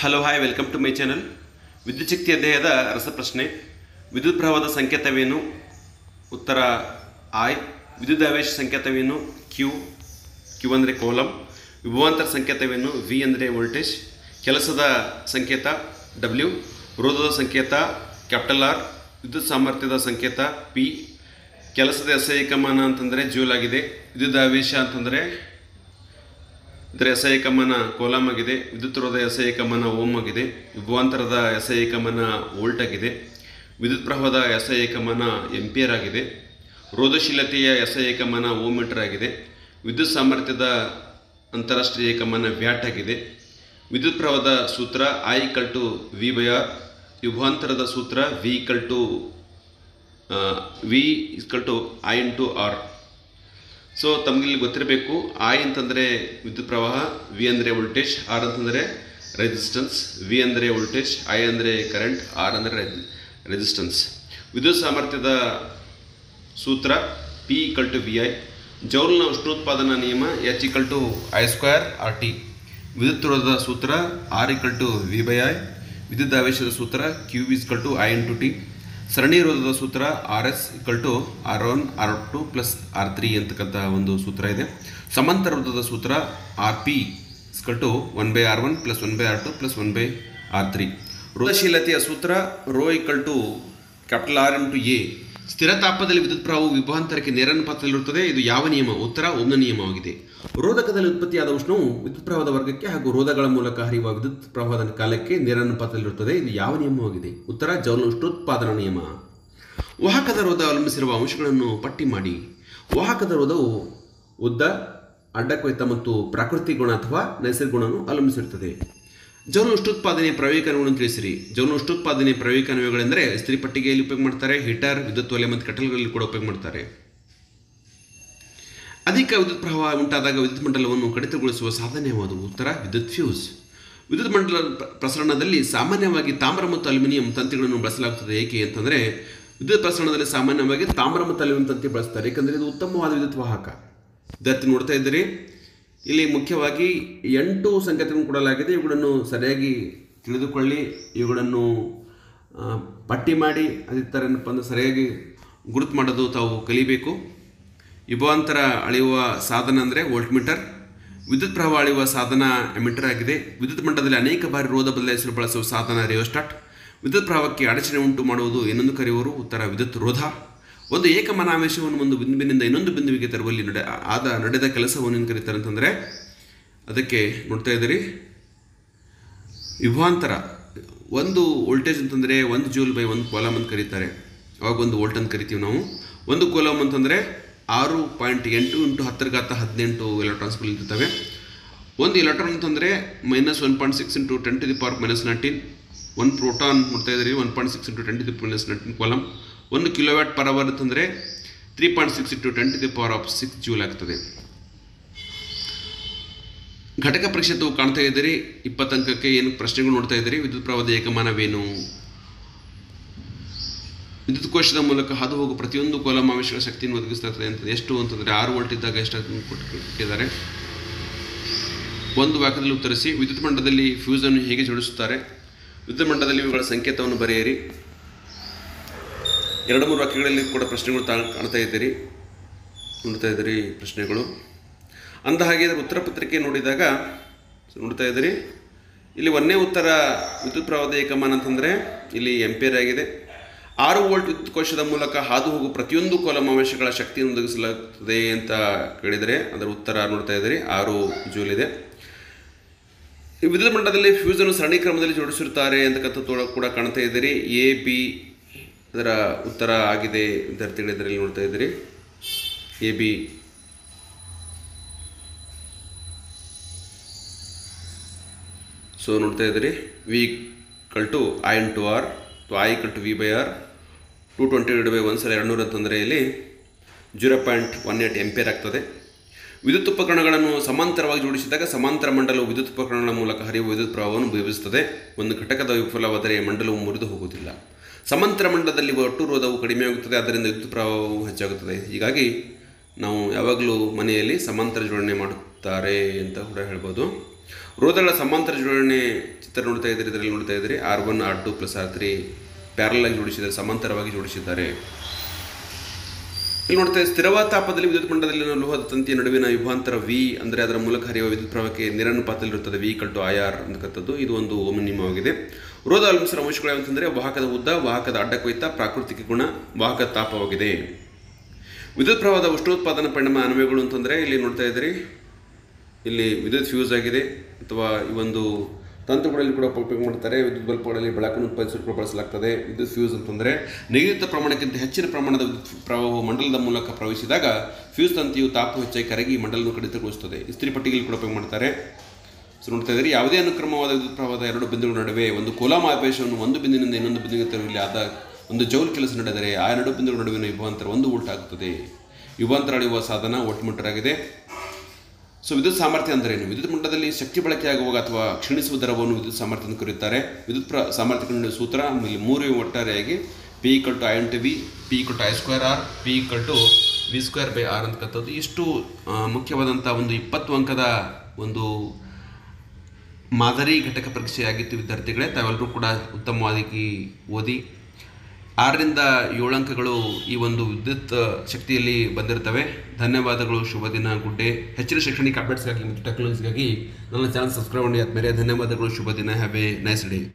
hello hi welcome to my channel ವಿದ್ಯುತ್ ಶಕ್ತಿ ಅಧ್ಯಾಯದ ರಸಪ್ರಶ್ನೆ ವಿದ್ಯುತ್ ಪ್ರವಾಹದ ಸಂಕೇತವೇನು ಉತ್ತರ ಆಯ್ ವಿದ್ಯುತ್ ಆವೇಶ ಸಂಕೇತವೇನು ಕ್ಯೂ ಕ್ಯೂ ಅಂದರೆ ಕೋಲಮ್ ವಿಭವಾಂತರ ಸಂಕೇತವೇನು ವಿ ಅಂದರೆ ವೋಲ್ಟೇಜ್ ಕೆಲಸದ ಸಂಕೇತ ಡಬ್ಲ್ಯೂ ರೋಧದ ಸಂಕೇತ ಕ್ಯಾಪಿಟಲ್ ಆರ್ ವಿದ್ಯುತ್ ಸಾಮರ್ಥ್ಯದ ಸಂಕೇತ ಪಿ ಕೆಲಸದ ಎಸೈಕಮಾನ ಅಂತಂದರೆ ಜೂಲ್ ಆಗಿದೆ ವಿದ್ಯುತ್ ಆವೇಶ ಅಂತಂದರೆ ಇದರ ಎಸೈಕಮನ ಕೋಲಮ್ ಆಗಿದೆ ವಿದ್ಯುತ್ ರೋಧ ಎಸೈಕಮನ ಓಮ್ ಆಗಿದೆ ವಿಭವಾಂತರದ ಎಸೈಕಮನ ವೋಲ್ಟ್ ಆಗಿದೆ ವಿದ್ಯುತ್ ಪ್ರವಾಹದ ಎಸೈಕಮನ ಎಂಪಿಯರ್ ಆಗಿದೆ ರೋಧಶೀಲತೆಯ ಎಸೈಕಮನ ಓಮ್ ಮೀಟರ್ ಆಗಿದೆ ವಿದ್ಯುತ್ ಸಾಮರ್ಥ್ಯದ ಅಂತಾರಾಷ್ಟ್ರೀಯ ಏಕಮಾನ ವ್ಯಾಟ್ ಆಗಿದೆ ವಿದ್ಯುತ್ ಪ್ರವಾಹದ ಸೂತ್ರ I equal to V by R ವಿಭವಾಂತರದ ಸೂತ್ರ V equal to V equal to I into R so ತಮಗಿಲ್ಲಿ ಗೊತ್ತಿರಬೇಕು ಐ ಅಂತಂದರೆ ವಿದ್ಯುತ್ ಪ್ರವಾಹ ವಿ ಅಂದರೆ ವೋಲ್ಟೇಜ್ ಆರ್ ಅಂತಂದರೆ ರೆಸಿಸ್ಟೆನ್ಸ್ ವಿ ಅಂದರೆ ವೋಲ್ಟೇಜ್ ಐ ಅಂದರೆ ಕರೆಂಟ್ ಆರ್ ಅಂದರೆ ರೆಸಿಸ್ಟೆನ್ಸ್ ವಿದ್ಯುತ್ ಸಾಮರ್ಥ್ಯದ ಸೂತ್ರ P equal to V I ಜೌಲ್ನ ಉಷ್ಣೋತ್ಪಾದನಾ ನಿಯಮ H equal to I square R T ವಿದ್ಯುತ್ ರೋಧದ ಸೂತ್ರ R equal to V by I ವಿದ್ಯುತ್ ಆವೇಶದ ಸೂತ್ರ Q equal to I into T ಸರಣಿ ರೋಧದ ಸೂತ್ರ R S equal to R one R two plus R three ಅಂತಕ್ಕಂಥ ಒಂದು ಸೂತ್ರ ಇದೆ ಸಮಾಂತರ ರೋಧದ ಸೂತ್ರ R P equal to one by R one plus one by R two plus one by R three ರೋಧಶೀಲತೆಯ ಸೂತ್ರ rho equal to capital R into A ಸ್ಥಿರ ತಾಪದಲ್ಲಿ ವಿದ್ಯುತ್ ಪ್ರವಾಹವು ವಿಭವಾಂತರಕ್ಕೆ ನೇರಾನುಪಾತದಲ್ಲಿರುತ್ತದೆ ಇದು ಯಾವ ನಿಯಮ ಉತ್ತರ ಓಮ್ನ ನಿಯಮವಾಗಿದೆ ರೋಧಕದಲ್ಲಿ ಉತ್ಪತ್ತಿಯಾದ ಉಷ್ಣವು ವಿದ್ಯುತ್ ಪ್ರವಾಹದ ವರ್ಗಕ್ಕೆ ಹಾಗೂ ರೋಧಗಳ ಮೂಲಕ ಹರಿಯುವ ವಿದ್ಯುತ್ ಪ್ರವಾಹದ ಕಾಲಕ್ಕೆ ನೇರಾನುಪಾತದಲ್ಲಿರುತ್ತದೆ ಇದು ಯಾವ ನಿಯಮವಾಗಿದೆ ಉತ್ತರ ಜೌಲ್ನ ಉಷ್ಣೋತ್ಪಾದನಾ ನಿಯಮ ವಾಹಕದ ರೋಧ ಅವಲಂಬಿಸಿರುವ ಅಂಶಗಳನ್ನು ಪಟ್ಟಿ ಮಾಡಿ ವಾಹಕದ ರೋಧವು ಉದ್ದ ಅಡ್ಡಕೊಯ್ತ ಮತ್ತು ಪ್ರಾಕೃತಿಕ ಗುಣ ಅಥವಾ ನೈಸರ್ಗಿಕ ಗುಣವನ್ನು ಅವಲಂಬಿಸಿರುತ್ತದೆ ಜೌನ ಉಷ್ಣೋತ್ಪಾದನೆ ಪ್ರವೇಕನಗಳನ್ನು ತಿಳಿಸಿರಿ ಜೌನ ಉಷ್ಣೋತ್ಪಾದನೆ ಪ್ರವೇಕನವೆಗಳೆಂದರೆ ಇಸ್ತ್ರಿ ಪಟ್ಟಿಗೆಯಲ್ಲಿ ಉಪಯೋಗ ಮಾಡ್ತಾರೆ ಹೀಟರ್ ವಿದ್ಯುತ್ ಒಲೆ ಮತ್ತು ಕಟಲ್ಗಳಲ್ಲಿ ಕೂಡ ಉಪಯೋಗ ಮಾಡ್ತಾರೆ ಅಧಿಕ ವಿದ್ಯುತ್ ಪ್ರವಾಹ ಉಂಟಾದಾಗ ವಿದ್ಯುತ್ ಮಂಡಲವನ್ನು ಕಡಿತಗೊಳಿಸುವ ಸಾಧನ ಯಾವುದು ಉತ್ತರ ವಿದ್ಯುತ್ ಫ್ಯೂಸ್ ವಿದ್ಯುತ್ ಮಂಡಲ ಪ್ರ- ಪ್ರಸರಣದಲ್ಲಿ ಸಾಮಾನ್ಯವಾಗಿ ತಾಮ್ರ ಮತ್ತು ಅಲ್ಯೂಮಿನಿಯಂ ತಂತಿಗಳನ್ನು ಬಳಸಲಾಗುತ್ತದೆ ಏಕೆ ಅಂತಂದರೆ ವಿದ್ಯುತ್ ಪ್ರಸರಣದಲ್ಲಿ ಸಾಮಾನ್ಯವಾಗಿ ತಾಮ್ರ ಮತ್ತು ಅಲ್ಯೂಮಿನಿಯಂ ತಂತಿ ಬಳಸ್ತಾರೆ ಏಕೆಂದರೆ ಇದು ಉತ್ತಮವಾದ ವಿದ್ಯುತ್ ವಾಹಕ ವಿದ್ಯಾರ್ಥಿ ನೋಡ್ತಾ ಇದ್ದೀರಿ ಇಲ್ಲಿ ಮುಖ್ಯವಾಗಿ ಎಂಟು ಸಂಕೇತಗಳನ್ನು ಕೊಡಲಾಗಿದೆ ಇವುಗಳನ್ನು ಸರಿಯಾಗಿ ತಿಳಿದುಕೊಳ್ಳಿ ಇವುಗಳನ್ನು ಆ, ಪಟ್ಟಿ ಮಾಡಿ ಅದೇ ಥರ ಏನಪ್ಪ ಅಂದ್ರೆ ಸರಿಯಾಗಿ ಗುರುತು ಮಾಡೋದು ತಾವು ಕಲಿಬೇಕು ವಿಭವಾಂತರ ಅಳೆಯುವ ಸಾಧನ ಅಂದರೆ ವೋಲ್ಟ್ ಮೀಟರ್ ವಿದ್ಯುತ್ ಪ್ರವಾಹ ಅಳೆಯುವ ಸಾಧನ ಎಮಿಟರ್ ಆಗಿದೆ ವಿದ್ಯುತ್ ಮಂಡಲದಲ್ಲಿ ಅನೇಕ ಬಾರಿ ರೋಧ ಬದಲಾಯಿಸಲು ಬಳಸುವ ಸಾಧನ ರಿಯೋಸ್ಟಾಟ್ ವಿದ್ಯುತ್ ಪ್ರವಾಹಕ್ಕೆ ಅಡಚಣೆ ಉಂಟು ಮಾಡುವುದು ಏನೊಂದು ಕರೆಯುವರು ಉತ್ತರ ವಿದ್ಯುತ್ ರೋಧ ಒಂದು ಏಕಮನಾವೇಶವನ್ನು ಒಂದು ಬಿಂದುವಿನಿಂದ ಇನ್ನೊಂದು ಬಿಂದುವಿಗೆ ತರುವಲ್ಲಿ ನಡೆ ಆದ ನಡೆದ ಕೆಲಸವನ್ನು ಏನು ಕರೀತಾರೆ ಅಂತಂದರೆ ಅದಕ್ಕೆ ನೋಡ್ತಾ ಇದ್ದೀರಿ ವಿಭವಾಂತರ ಒಂದು ವೋಲ್ಟೇಜ್ ಅಂತಂದರೆ ಒಂದು ಜೂಲ್ ಬೈ ಒಂದು ಕೋಲಮ್ ಅಂತ ಕರೀತಾರೆ ಅವಾಗ ಒಂದು ವೋಲ್ಟ್ ಅಂತ ಕರಿತೀವಿ ನಾವು ಒಂದು ಕೋಲಮ್ ಅಂತಂದರೆ ಆರು ಪಾಯಿಂಟ್ ಎಂಟು ಇಂಟು ಹತ್ತರ ಘಾತ ಹದಿನೆಂಟು ಎಲೆಕ್ಟ್ರಾನ್ಸ್ಗಳು ಇರ್ತವೆ ಒಂದು ಎಲೆಕ್ಟ್ರಾನ್ ಅಂತಂದರೆ minus one point six into ten to the power minus nineteen ಒಂದು ಪ್ರೋಟಾನ್ ನೋಡ್ತಾ ಇದ್ದೀರಿ one point six into ten to the minus nineteen coulomb ಒಂದು ಕಿಲೋವ್ಯಾಟ್ ಪರ್ ಅವರ್ ಅಂತಂದರೆ three point six into ten to the power of six joule ಆಗ್ತದೆ ಘಟಕ ಪರೀಕ್ಷೆ ತಾವು ಕಾಣ್ತಾ ಇದ್ದೀರಿ ಇಪ್ಪತ್ತಂಕಕ್ಕೆ ಏನು ಪ್ರಶ್ನೆಗಳು ನೋಡ್ತಾ ಇದ್ದೀರಿ ವಿದ್ಯುತ್ ಪ್ರವಾಹದ ಏಕಮಾನವೇನು ವಿದ್ಯುತ್ ಕೋಶದ ಮೂಲಕ ಹಾದು ಹೋಗುವ ಪ್ರತಿಯೊಂದು ಕೋಲಮಾವೇಶಗಳ ಶಕ್ತಿಯನ್ನು ಒದಗಿಸ್ತದೆ ಅಂತ ಎಷ್ಟು ಅಂತಂದರೆ ಆರು ವೋಲ್ಟ್ ಇದ್ದಾಗ ಎಷ್ಟು ಕೊಟ್ಟಿದ್ದಾರೆ ಒಂದು ವಾಕ್ಯದಲ್ಲಿ ಉತ್ತರಿಸಿ ವಿದ್ಯುತ್ ಮಂಡಲದಲ್ಲಿ ಫ್ಯೂಸನ್ನು ಹೇಗೆ ಜೋಡಿಸುತ್ತಾರೆ ವಿದ್ಯುತ್ ಮಂಡಲದಲ್ಲಿ ಇವುಗಳ ಸಂಕೇತವನ್ನು ಬರೆಯಿರಿ ಎರಡು ಮೂರು ವಾಕ್ಯಗಳಲ್ಲಿ ಕೂಡ ಪ್ರಶ್ನೆಗಳು ತಾ ಕಾಣ್ತಾ ಇದ್ದೀರಿ ನೋಡ್ತಾ ಇದ್ದೀರಿ ಪ್ರಶ್ನೆಗಳು ಅಂದ ಹಾಗೆ ಉತ್ತರ ಪತ್ರಿಕೆ ನೋಡಿದಾಗ ಸೊ ನೋಡ್ತಾ ಇದ್ದೀರಿ ಇಲ್ಲಿ ಒಂದನೇ ಉತ್ತರ ವಿದ್ಯುತ್ ಪ್ರವಾಹದ ಏಕಮಾನ ಅಂತಂದರೆ ಇಲ್ಲಿ ಎಂಪೇರ್ ಆಗಿದೆ ಆರು ವೋಲ್ಟ್ ವಿದ್ಯುತ್ ಕೋಶದ ಮೂಲಕ ಹಾದು ಹೋಗುವ ಪ್ರತಿಯೊಂದು ಕೋಲಮಾವೇಶಗಳ ಶಕ್ತಿಯನ್ನು ಒದಗಿಸಲಾಗುತ್ತದೆ ಅಂತ ಕೇಳಿದರೆ ಅದರ ಉತ್ತರ ನೋಡ್ತಾ ಇದ್ದೀರಿ ಆರು ಜೂಲ್ ಇದೆ ಈ ವಿದ್ಯುತ್ ಮಂಡಲದಲ್ಲಿ ಫ್ಯೂಸನ್ನು ಸರಣಿ ಕ್ರಮದಲ್ಲಿ ಜೋಡಿಸಿರುತ್ತಾರೆ ಅಂತಕ್ಕಂಥದ್ದು ಕೂಡ ಕಾಣ್ತಾ ಇದ್ದೀರಿ ಎ ಬಿ ಅದರ ಉತ್ತರ ಆಗಿದೆ ವಿದ್ಯಾರ್ಥಿಗಳು ಇದರಲ್ಲಿ ನೋಡ್ತಾ ಇದ್ದೀರಿ ಎ ಬಿ ಸೊ ನೋಡ್ತಾ ಇದ್ದೀರಿ V equal to I into R to I equal to V by R two twenty divide by ಒಂದು ಸಲ ಎರಡುನೂರು ಅಂತಂದರೆ ಇಲ್ಲಿ zero point one eight ampere ಆಗ್ತದೆ ವಿದ್ಯುತ್ ಉಪಕರಣಗಳನ್ನು ಸಮಾಂತರವಾಗಿ ಜೋಡಿಸಿದಾಗ ಸಮಾಂತರ ಮಂಡಲವು ವಿದ್ಯುತ್ ಉಪಕರಣಗಳ ಮೂಲಕ ಹರಿಯುವ ವಿದ್ಯುತ್ ಪ್ರವಾಹವನ್ನು ಬೀವಿಸುತ್ತದೆ ಒಂದು ಘಟಕದ ವಿಫಲವಾದರೆ ಮಂಡಲವು ಮುರಿದು ಹೋಗುವುದಿಲ್ಲ ಸಮಾಂತರ ಮಂಡಲದಲ್ಲಿ ಒಟ್ಟು ರೋಧವು ಕಡಿಮೆಯಾಗುತ್ತದೆ ಆದ್ದರಿಂದ ವಿದ್ಯುತ್ ಪ್ರವಾಹವು ಹೆಚ್ಚಾಗುತ್ತದೆ ಹೀಗಾಗಿ ನಾವು ಯಾವಾಗಲೂ ಮನೆಯಲ್ಲಿ ಸಮಾಂತರ ಜೋಡಣೆ ಮಾಡುತ್ತಾರೆ ಅಂತ ಕೂಡ ಹೇಳ್ಬೋದು ರೋಧಗಳ ಸಮಾಂತರ ಜೋಡಣೆ ಚಿತ್ರ ನೋಡ್ತಾ ಇದ್ದೀರಿ ಇದರಲ್ಲಿ ನೋಡ್ತಾ ಇದ್ದೀರಿ R one R two plus R three parallel ಆಗಿ ಜೋಡಿಸಿದ್ದಾರೆ ಸಮಾಂತರವಾಗಿ ಜೋಡಿಸಿದ್ದಾರೆ ಇಲ್ಲಿ ನೋಡ್ತಾ ಇದ್ದೀವಿ, ಸ್ಥಿರವಾದ ತಾಪದಲ್ಲಿ ವಿದ್ಯುತ್ ಮಂಡಲದಲ್ಲಿನ ಲೋಹದ ತಂತಿಯ ನಡುವಿನ ವಿಭಾಂತರ ವಿ ಅಂದರೆ ಅದರ ಮೂಲಕ ಹರಿಯುವ ವಿದ್ಯುತ್ ಪ್ರವಾಹಕ್ಕೆ ನಿರನುಪಾತದಲ್ಲಿರುತ್ತದೆ ವಿ ಕಲ್ಟು ಐ ಆರ್ ಅಂತಕ್ಕಂಥದ್ದು ಇದು ಒಂದು ಓಮ್ ನಿಯಮವಾಗಿದೆ ರೋಧ ಅವಲಂಬಿಸಿದ ಅಂಶಗಳು ಯಾವಂತಂದರೆ ವಾಹಕದ ಉದ್ದ ವಾಹಕದ ಅಡ್ಡಕೊಯ್ತ ಪ್ರಾಕೃತಿಕ ಗುಣ ವಾಹಕ ತಾಪವಾಗಿದೆ ವಿದ್ಯುತ್ ಪ್ರವಾಹದ ಉಷ್ಣೋತ್ಪಾದನಾ ಪರಿಣಾಮ ಅನ್ವಯಗಳು ಅಂತಂದರೆ ಇಲ್ಲಿ ನೋಡ್ತಾ ಇದ್ದೀರಿ ಇಲ್ಲಿ ವಿದ್ಯುತ್ ಫ್ಯೂಸ್ ಆಗಿದೆ ಅಥವಾ ಈ ಒಂದು ತಂತುಗಳಲ್ಲಿ ಕೂಡ ಉಪಯೋಗ ಮಾಡ್ತಾರೆ ವಿದ್ಯುತ್ ಬಲ್ಬ್ಗಳಲ್ಲಿ ಬೆಳಕನ್ನು ಉತ್ಪಾದಿಸಲು ಕೂಡ ಬಳಸಲಾಗ್ತದೆ ವಿದ್ಯುತ್ ಫ್ಯೂಸ್ ಅಂತಂದರೆ ನಿಗದಿತ ಪ್ರಮಾಣಕ್ಕಿಂತ ಹೆಚ್ಚಿನ ಪ್ರಮಾಣದ ವಿದ್ಯುತ್ ಪ್ರವಾಹವು ಮಂಡಲದ ಮೂಲಕ ಪ್ರವೇಶಿಸಿದಾಗ ಫ್ಯೂಸ್ ತಂತಿಯು ತಾಪು ಹೆಚ್ಚಾಗಿ ಕರಗಿ ಮಂಡಲವನ್ನು ಕಡಿತಗೊಳಿಸುತ್ತದೆ ಇಸ್ತ್ರಿ ಪಟ್ಟಿಗೆಯಲ್ಲಿ ಕೂಡ ಉಪಯೋಗ ಮಾಡ್ತಾರೆ ಸೊ ನೋಡ್ತಾ ಇದ್ದೀರಿ ಯಾವುದೇ ಅನುಕ್ರಮವಾದ ವಿದ್ಯುತ್ ಪ್ರವಾಹದ ಎರಡು ಬಿಂದುಗಳ ನಡುವೆ ಒಂದು ಕೋಲಾಮ ಆವೇಶವನ್ನು ಒಂದು ಬಿಂದುವಿನಿಂದ ಇನ್ನೊಂದು ಬಿಂದುವಿಗೆ ತರುವಲ್ಲಿ ಆದ ಒಂದು ಜೌಲ್ ಕೆಲಸ ನಡೆದರೆ ಆ ಎರಡು ಬಿಂದುಗಳ ನಡುವಿನ ವಿಭಾಂತರ ಒಂದು ವೋಲ್ಟ್ ಆಗುತ್ತದೆ ವಿಭಾಂತರ ಅಳೆಯುವ ಸಾಧನ ವೋಲ್ಟ್ಮೀಟರ್ ಆಗಿದೆ ಸೊ ವಿದ್ಯುತ್ ಸಾಮರ್ಥ್ಯ ಅಂದರೆ ಏನು ವಿದ್ಯುತ್ ಮಂಡಲದಲ್ಲಿ ಶಕ್ತಿ ಬಳಕೆಯಾಗುವಾಗ ಅಥವಾ ಕ್ಷೀಣಿಸುವ ದರವನ್ನು ವಿದ್ಯುತ್ ಸಾಮರ್ಥ್ಯ ಎಂದು ಕರೆಯುತ್ತಾರೆ ವಿದ್ಯುತ್ ಪ್ರ ಸಾಮರ್ಥ್ಯ ಕಂಡು ಸೂತ್ರ ಆಮೇಲೆ ಮೂರು ಒಟ್ಟಾರೆಯಾಗಿ P equal to I into V P equal to I square R P equal to V square by R ಅಂತಕ್ಕಂಥದ್ದು ಇಷ್ಟು ಆ, ಮುಖ್ಯವಾದಂಥ ಒಂದು ಇಪ್ಪತ್ತು ಅಂಕದ ಒಂದು ಮಾದರಿ ಘಟಕ ಪರೀಕ್ಷೆಯಾಗಿತ್ತು ವಿದ್ಯಾರ್ಥಿಗಳೇ ತಾವೆಲ್ಲರೂ ಕೂಡ ಉತ್ತಮವಾಗಿ ಓದಿ ಆರರಿಂದ ಏಳು ಅಂಕಗಳು ಈ ಒಂದು ವಿದ್ಯುತ್ ಶಕ್ತಿಯಲ್ಲಿ ಬಂದಿರ್ತವೆ ಧನ್ಯವಾದಗಳು ಶುಭ ದಿನ ಗುಡ್ ಡೇ ಹೆಚ್ಚಿನ ಶೈಕ್ಷಣಿಕ ಅಪ್ಡೇಟ್ಸ್ಗಾಗಿ ಮತ್ತು ಟೆಕ್ನಾಲಜಿಗಾಗಿ ನನ್ನ ಚಾನಲ್ ಸಬ್ಸ್ಕ್ರೈಬ್ ಮಾಡಿ ಆದಮೇಲೆ ಧನ್ಯವಾದಗಳು ಶುಭ ದಿನ ಹ್ಯಾವ್ ಎ ನೈಸ್ ಡೇ